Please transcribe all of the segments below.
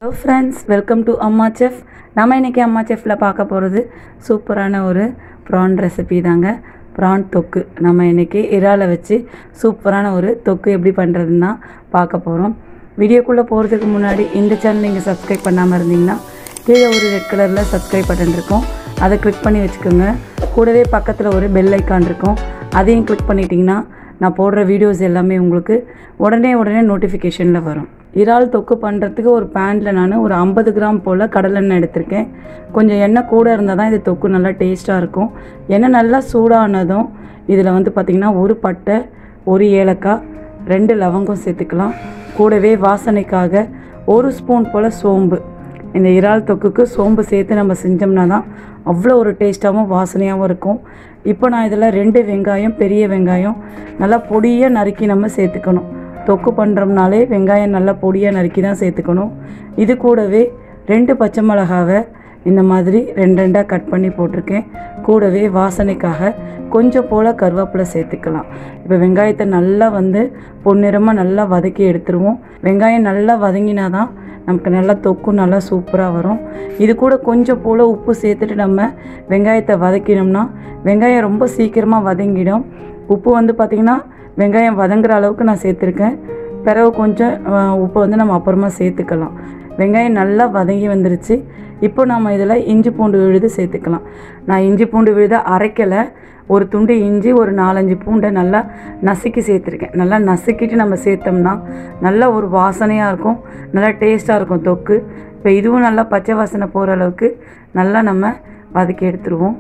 hello friends welcome to அம்மா chef நம்ம இன்றைக்கி அம்மா செஃப்பில் பார்க்க போகிறது சூப்பரான ஒரு ப்ரான் ரெசிபி தாங்க ப்ரான் தொக்கு நம்ம இன்றைக்கி இறாலை வச்சு சூப்பரான ஒரு தொக்கு எப்படி பண்ணுறதுன்னு தான் பார்க்க போகிறோம் வீடியோக்குள்ளே போகிறதுக்கு முன்னாடி இந்த சேனல் நீங்கள் சப்ஸ்கிரைப் பண்ணாமல் இருந்தீங்கன்னா கீழே ஒரு ரெட் கலரில் சப்ஸ்கிரைப் பட்டன் இருக்கும் அதை கிளிக் பண்ணி வச்சுக்கோங்க கூடவே பக்கத்தில் ஒரு பெல் ஐக்கான் இருக்கும் அதையும் கிளிக் பண்ணிட்டீங்கன்னா நான் போடுற வீடியோஸ் எல்லாமே உங்களுக்கு உடனே உடனே நோட்டிஃபிகேஷனில் வரும் இறால் தொக்கு பண்ணுறதுக்கு ஒரு பேனில் நான் ஒரு ஐம்பது கிராம் போல் கடலெண்ணெய் எடுத்திருக்கேன் கொஞ்சம் எண்ணெய் கூட இருந்தால் தான் இது தொக்கு நல்லா டேஸ்ட்டாக இருக்கும் எண்ணெய் நல்லா சூடானதும் இதில் வந்து பார்த்திங்கன்னா ஒரு பட்டை ஒரு ஏலக்காய் ரெண்டு லவங்கம் சேர்த்துக்கலாம் கூடவே வாசனைக்காக ஒரு ஸ்பூன் போல் சோம்பு இந்த இறால் தொக்குக்கு சோம்பு சேர்த்து நம்ம செஞ்சோம்னா தான் அவ்வளோ ஒரு டேஸ்ட்டாகவும் வாசனையாகவும் இருக்கும் இப்போ நான் இதில் ரெண்டு வெங்காயம் பெரிய வெங்காயம் நல்லா பொடியாக நறுக்கி நம்ம சேர்த்துக்கணும் தொக்கு பண்ணுறோம்னாலே வெங்காயம் நல்லா பொடியாக நறுக்கி தான் சேர்த்துக்கணும் இது கூடவே ரெண்டு பச்சை மிளகாவை இந்த மாதிரி ரெண்டு ரெண்டாக கட் பண்ணி போட்டிருக்கேன் கூடவே வாசனைக்காக கொஞ்சம் போல் கருவேப்பிலை சேர்த்துக்கலாம் இப்போ வெங்காயத்தை நல்லா வந்து பொன்னிறமாக நல்லா வதக்கி எடுத்துருவோம் வெங்காயம் நல்லா வதங்கினா தான் நமக்கு நல்லா தொக்கும் நல்லா சூப்பராக வரும் இது கூட கொஞ்சம் போல் உப்பு சேர்த்துட்டு நம்ம வெங்காயத்தை வதக்கினோம்னா வெங்காயம் ரொம்ப சீக்கிரமாக வதங்கிடும் உப்பு வந்து பார்த்திங்கன்னா வெங்காயம் வதங்குற அளவுக்கு நான் சேர்த்துருக்கேன் பிறகு கொஞ்சம் அஹ், உப்பு வந்து நம்ம அப்புறமா சேர்த்துக்கலாம் வெங்காயம் நல்லா வதங்கி வந்துருச்சு இப்போ நம்ம இதில் இஞ்சி பூண்டு விழுது சேர்த்துக்கலாம் நான் இஞ்சி பூண்டு விழுதை அரைக்கலை ஒரு துண்டு இஞ்சி ஒரு நாலஞ்சு பூண்டை நல்லா நசுக்கி சேர்த்துருக்கேன் நல்லா நசுக்கிட்டு நம்ம சேர்த்தோம்னா நல்லா ஒரு வாசனையாக இருக்கும் நல்லா டேஸ்ட்டாக இருக்கும் தொக்கு இப்போ இதுவும் நல்லா பச்சை வாசனை போகிற அளவுக்கு நல்லா நம்ம வதக்கி எடுத்துருவோம்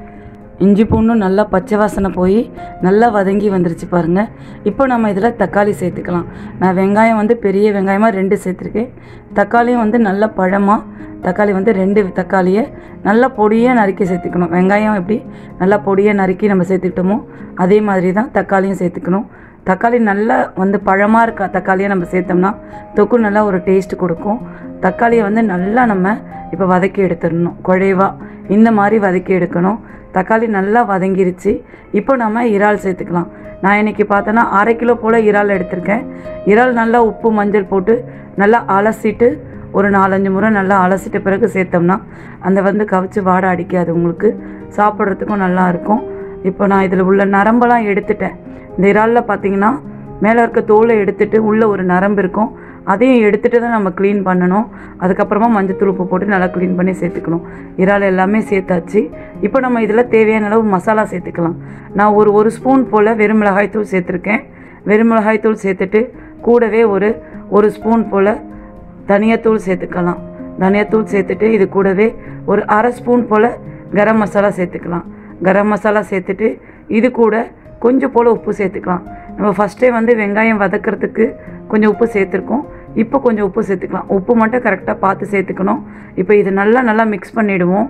இஞ்சி பூண்டும் நல்லா பச்சை வாசனை போய் நல்லா வதங்கி வந்துருச்சு பாருங்கள் இப்போ நம்ம இதில் தக்காளி சேர்த்துக்கலாம் நான் வெங்காயம் வந்து பெரிய வெங்காயமாக ரெண்டு சேர்த்துருக்கேன் தக்காளியும் வந்து நல்ல பழமாக தக்காளி வந்து ரெண்டு தக்காளியை நல்லா பொடியாக நறுக்கி சேர்த்துக்கணும் வெங்காயம் எப்படி நல்லா பொடியாக நறுக்கி நம்ம சேர்த்துக்கிட்டோமோ அதே மாதிரி தான் தக்காளியும் சேர்த்துக்கணும் தக்காளி நல்லா வந்து பழமாக இருக்க தக்காளியை நம்ம சேர்த்தோம்னா தொக்கு நல்லா ஒரு டேஸ்ட் கொடுக்கும் தக்காளியை வந்து நல்லா நம்ம இப்போ வதக்கி எடுத்துடணும் குழைவா இந்த மாதிரி வதக்கி எடுக்கணும் தக்காளி நல்லா வதங்கிருச்சு இப்போ நம்ம இறால் சேர்த்துக்கலாம் நான் இன்றைக்கி பார்த்தோன்னா அரை கிலோ போல் இறால் எடுத்திருக்கேன் இறால் நல்லா உப்பு மஞ்சள் போட்டு நல்லா அலசிட்டு ஒரு நாலஞ்சு முறை நல்லா அலசிட்ட பிறகு சேர்த்தோம்னா அந்த வந்து கவிச்சு வாடை அடிக்காது உங்களுக்கு சாப்பிட்றதுக்கும் நல்லா இருக்கும் இப்போ நான் இதில் உள்ள நரம்பெல்லாம் எடுத்துட்டேன் இந்த இறாலில் பார்த்தீங்கன்னா மேலே இருக்க தோலை எடுத்துட்டு உள்ளே ஒரு நரம்பு இருக்கும் அதையும் எடுத்துட்டு தான் நம்ம க்ளீன் பண்ணணும் அதுக்கப்புறமா மஞ்சத்தூள் உப்பு போட்டு நல்லா க்ளீன் பண்ணி சேர்த்துக்கணும் இறால் எல்லாமே சேர்த்தாச்சு இப்போ நம்ம இதில் தேவையான அளவு மசாலா சேர்த்துக்கலாம் நான் ஒரு ஒரு ஸ்பூன் போல் வெறும் மிளகாய்த்தூள் சேர்த்துருக்கேன் வெறும் மிளகாய்த்தூள் சேர்த்துட்டு கூடவே ஒரு ஒரு ஸ்பூன் போல் தனியாத்தூள் சேர்த்துக்கலாம் தனியாத்தூள் சேர்த்துட்டு இது கூடவே ஒரு அரை ஸ்பூன் போல் கரம் மசாலா சேர்த்துக்கலாம் கரம் மசாலா சேர்த்துட்டு இது கூட கொஞ்சம் போல் உப்பு சேர்த்துக்கலாம் நம்ம ஃபஸ்ட்டே வந்து வெங்காயம் வதக்கிறதுக்கு கொஞ்சம் உப்பு சேர்த்துருக்கோம் இப்போ கொஞ்சம் உப்பு சேர்த்துக்கலாம் உப்பு மட்டும் கரெக்டாக பார்த்து சேர்த்துக்கணும் இப்போ இது நல்லா நல்லா மிக்ஸ் பண்ணிவிடுவோம்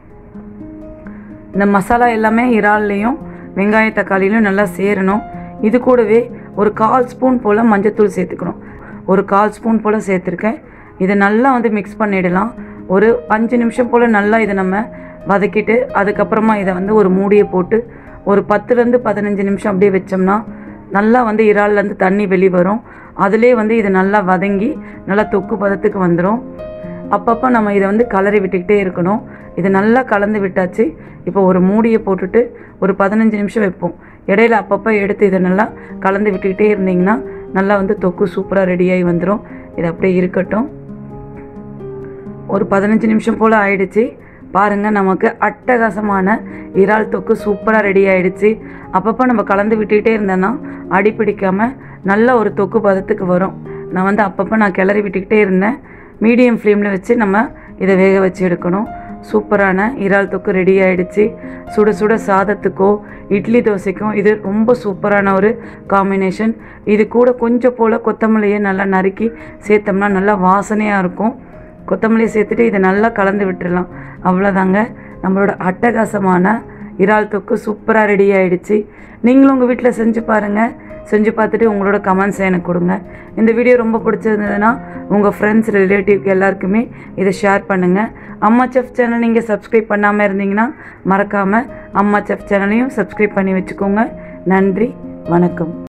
இந்த மசாலா எல்லாமே இறால்லையும் வெங்காய தக்காளிலையும் நல்லா சேரணும் இது கூடவே ஒரு கால் ஸ்பூன் போல் மஞ்சத்தூள் சேர்த்துக்கணும் ஒரு கால் ஸ்பூன் போல் சேர்த்துருக்கேன் இதை நல்லா வந்து மிக்ஸ் பண்ணிடலாம் ஒரு அஞ்சு நிமிஷம் போல் நல்லா இதை நம்ம வதக்கிட்டு அதுக்கப்புறமா இதை வந்து ஒரு மூடியை போட்டு ஒரு பத்துலேருந்து பதினஞ்சு நிமிஷம் அப்படியே வச்சோம்னா நல்லா வந்து இறால்லேருந்து தண்ணி வெளி வரும் அதுலேயே வந்து இது நல்லா வதங்கி நல்லா தொக்கு பதத்துக்கு வந்துடும் அப்பப்போ நம்ம இதை வந்து கலரி விட்டுக்கிட்டே இருக்கணும் இது நல்லா கலந்து விட்டாச்சு இப்போ ஒரு மூடியை போட்டுட்டு ஒரு பதினஞ்சு நிமிஷம் வைப்போம் இடையில அப்பப்போ எடுத்து இதை நல்லா கலந்து விட்டுக்கிட்டே இருந்தீங்கன்னா நல்லா வந்து தொக்கு சூப்பராக ரெடியாகி வந்துடும் இது அப்படியே இருக்கட்டும் ஒரு பதினஞ்சு நிமிஷம் போல் ஆயிடுச்சு பாருங்கள் நமக்கு அட்டகாசமான இறால் தொக்கு சூப்பராக ரெடி ஆயிடுச்சு அப்பப்போ நம்ம கலந்து விட்டுக்கிட்டே இருந்தோன்னா அடி பிடிக்காம நல்ல ஒரு தொக்கு பதத்துக்கு வரும் நான் வந்து அப்பப்போ நான் கிளறி விட்டுக்கிட்டே இருந்தேன் மீடியம் ஃப்ளேமில் வச்சு நம்ம இதை வேக வச்சு எடுக்கணும் சூப்பரான இறால் தொக்கு ரெடி ஆயிடுச்சு சுட சுட சாதத்துக்கோ இட்லி தோசைக்கும் இது ரொம்ப சூப்பரான ஒரு காம்பினேஷன் இது கூட கொஞ்சம் போல் கொத்தமல்லியை நல்லா நறுக்கி சேர்த்தோம்னா நல்லா வாசனையாக இருக்கும் கொத்தமல்லி சேர்த்துட்டு இதை நல்லா கலந்து விட்டுறலாம் அவ்வளோதாங்க நம்மளோட அட்டகாசமான இறால் தொக்கு சூப்பராக ரெடி ஆயிடுச்சு நீங்களும் உங்கள் வீட்டில் செஞ்சு பாருங்கள் செஞ்சு பார்த்துட்டு உங்களோட கமெண்ட்ஸை எனக்கு கொடுங்க இந்த வீடியோ ரொம்ப பிடிச்சிருந்ததுன்னா உங்கள் ஃப்ரெண்ட்ஸ் ரிலேட்டிவ்க்கு எல்லாருக்குமே இதை ஷேர் பண்ணுங்கள் அம்மா செஃப் சேனல் நீங்கள் சப்ஸ்கிரைப் பண்ணாமல் இருந்தீங்கன்னா மறக்காமல் அம்மா செஃப் சேனலையும் சப்ஸ்கிரைப் பண்ணி வச்சுக்கோங்க நன்றி வணக்கம்